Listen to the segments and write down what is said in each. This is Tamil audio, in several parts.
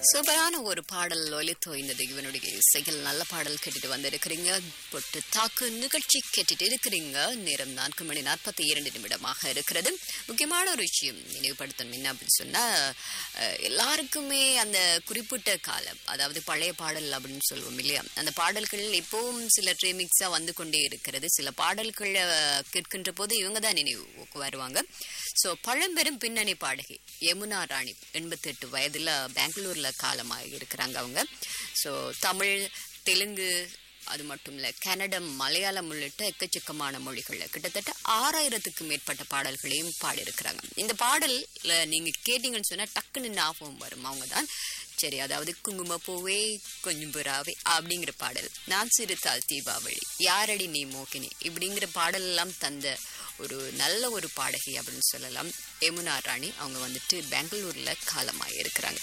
சூப்பரான ஒரு பாடல் ஒலித்தோ இந்த இவனுடைய இசையில் நல்ல பாடல் கேட்டுட்டு வந்திருக்கிறீங்க பொட்டு தாக்கு நிகழ்ச்சி கேட்டுட்டு இருக்கிறீங்க நேரம் நான்கு மணி நாற்பத்தி இரண்டு நிமிடமாக இருக்கிறது முக்கியமான ஒரு விஷயம் நினைவுபடுத்தணும் என்ன அப்படின்னு சொன்னா அஹ், எல்லாருக்குமே அந்த குறிப்பிட்ட காலம் அதாவது பழைய பாடல் அப்படின்னு சொல்லுவோம் இல்லையா அந்த பாடல்கள் இப்பவும் சில ட்ரீமிக்ஸா வந்து கொண்டே இருக்கிறது சில பாடல்கள் அஹ், கேட்கின்ற போது இவங்க தான் நினைவுக்கு வருவாங்க ஸோ பழம்பெரும் பின்னணி பாடகி யமுனா ராணி எண்பத்தி எட்டு வயதுல பெங்களூர்ல காலமாக இருக்கிறாங்க அவங்க ஸோ தமிழ் தெலுங்கு அது மட்டும் இல்ல கன்னடம் மலையாளம் உள்ளிட்ட எக்கச்சக்கமான மொழிகள்ல கிட்டத்தட்ட ஆறாயிரத்துக்கு மேற்பட்ட பாடல்களையும் பாடியிருக்கிறாங்க இந்த பாடல்ல நீங்க கேட்டீங்கன்னு சொன்னா டக்குன்னு ஞாபகம் வரும் அவங்க தான் சரி அதாவது குங்குமப்பூவே கொஞ்சம் புறாவே அப்படிங்கிற பாடல் நான் சிறுத்தால் தீபாவளி யாரடி நீ மோகினி இப்படிங்கிற பாடல் எல்லாம் தந்த ஒரு நல்ல ஒரு பாடகி அப்படின்னு சொல்லலாம் யமுனா ராணி அவங்க வந்துட்டு பெங்களூர்ல காலமாக இருக்கிறாங்க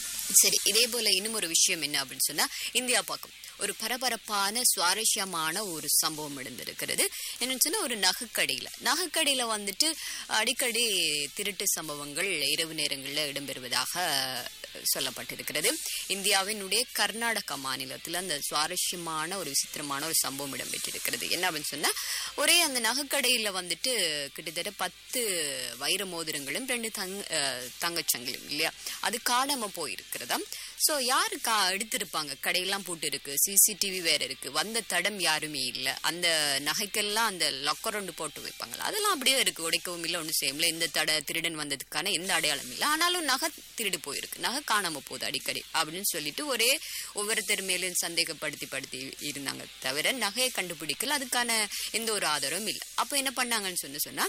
சரி இதே போல இன்னும் ஒரு விஷயம் என்ன அப்படின்னு சொன்னா இந்தியா பக்கம் ஒரு பரபரப்பான சுவாரஸ்யமான ஒரு சம்பவம் நடந்திருக்கிறது என்னன்னு சொன்னா ஒரு நகைக்கடையில நகைக்கடையில வந்துட்டு அடிக்கடி திருட்டு சம்பவங்கள் இரவு நேரங்களில் இடம்பெறுவதாக சொல்லப்பட்டிருக்கிறது இந்தியாவினுடைய கர்நாடகா மாநிலத்தில் அந்த சுவாரஸ்யமான ஒரு விசித்திரமான ஒரு சம்பவம் இடம்பெற்றிருக்கிறது என்ன அப்படின்னு சொன்னா ஒரே அந்த நகைக்கடையில வந்துட்டு கிட்டத்தட்ட பத்து வைர மோதிரங்களும் ரெண்டு தங்க அஹ், தங்கச்சங்கிலும் இல்லையா அது காணாம போயிருக்கிறதா ஸோ யாரு கா எடுத்திருப்பாங்க கடையெல்லாம் போட்டு இருக்கு சிசிடிவி வேற இருக்கு வந்த தடம் யாருமே இல்லை அந்த நகைக்கெல்லாம் அந்த லொக்கரொண்டு போட்டு வைப்பாங்களா அதெல்லாம் அப்படியே இருக்கு உடைக்கவும் இல்லை ஒன்றும் செய்யல இந்த தட திருடன் வந்ததுக்கான எந்த அடையாளம் இல்லை ஆனாலும் நகை திருடு போயிருக்கு நகை காணாம போகுது அடிக்கடி அப்படின்னு சொல்லிட்டு ஒரே ஒவ்வொருத்தர் மேலும் சந்தேகப்படுத்தி படுத்தி இருந்தாங்க தவிர நகையை கண்டுபிடிக்கல அதுக்கான எந்த ஒரு ஆதாரமும் இல்லை அப்போ என்ன பண்ணாங்கன்னு சொன்ன சொன்னா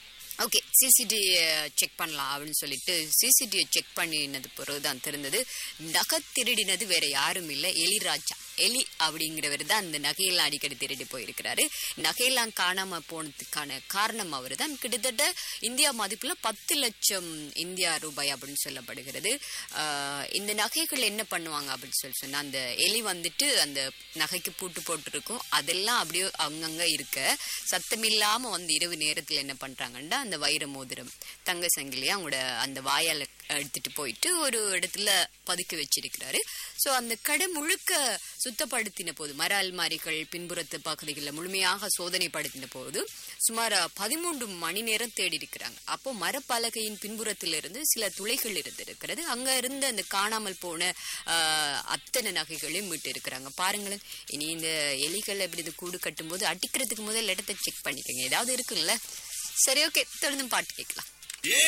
ஓகே சிசிடிவி செக் பண்ணலாம் அப்படின்னு சொல்லிட்டு சிசிடிவி செக் பண்ணினது பிறகு தான் தெரிந்தது நகை திருடினது வேற யாரும் இல்லை எலிராஜா எலி அப்படிங்கிறவர் தான் அந்த நகையெல்லாம் அடிக்கடி திருடி போயிருக்கிறாரு நகையெல்லாம் காணாம போனதுக்கான காரணம் அவர் தான் கிட்டத்தட்ட இந்தியா மதிப்புல பத்து லட்சம் இந்தியா ரூபாய் அப்படின்னு சொல்லப்படுகிறது ஆஹ் இந்த நகைகள் என்ன பண்ணுவாங்க அப்படின்னு சொல்லி சொன்னா அந்த எலி வந்துட்டு அந்த நகைக்கு பூட்டு போட்டிருக்கும் அதெல்லாம் அப்படியே அங்கங்க இருக்க சத்தமில்லாம வந்து இரவு நேரத்துல என்ன பண்றாங்கன்னா அந்த வைர மோதிரம் தங்க சங்கிலியை அவங்களோட அந்த வாயால எடுத்துட்டு போயிட்டு ஒரு இடத்துல பதுக்கி வச்சிருக்கிறாரு சோ அந்த கடை முழுக்க சுத்தப்படுத்தின போது மர அல்மாரிகள் பின்புறத்து பகுதிகளில் முழுமையாக சோதனைப்படுத்தின போது சுமார் பதிமூன்று மணி நேரம் தேடி இருக்கிறாங்க அப்போ மரப்பலகையின் பின்புறத்திலிருந்து சில துளைகள் இருந்திருக்கிறது அங்க இருந்து அந்த காணாமல் போன ஆஹ், அத்தனை நகைகளையும் மீட்டு இருக்கிறாங்க பாருங்களேன் இனி இந்த எலிகள் எப்படி இது கூடு கட்டும்போது அடிக்கிறதுக்கு முதல் இடத்தை செக் பண்ணிக்கோங்க ஏதாவது இருக்குல்ல சரி ஓகே தொடர்ந்து பாட்டு கேட்கலாம் ஏ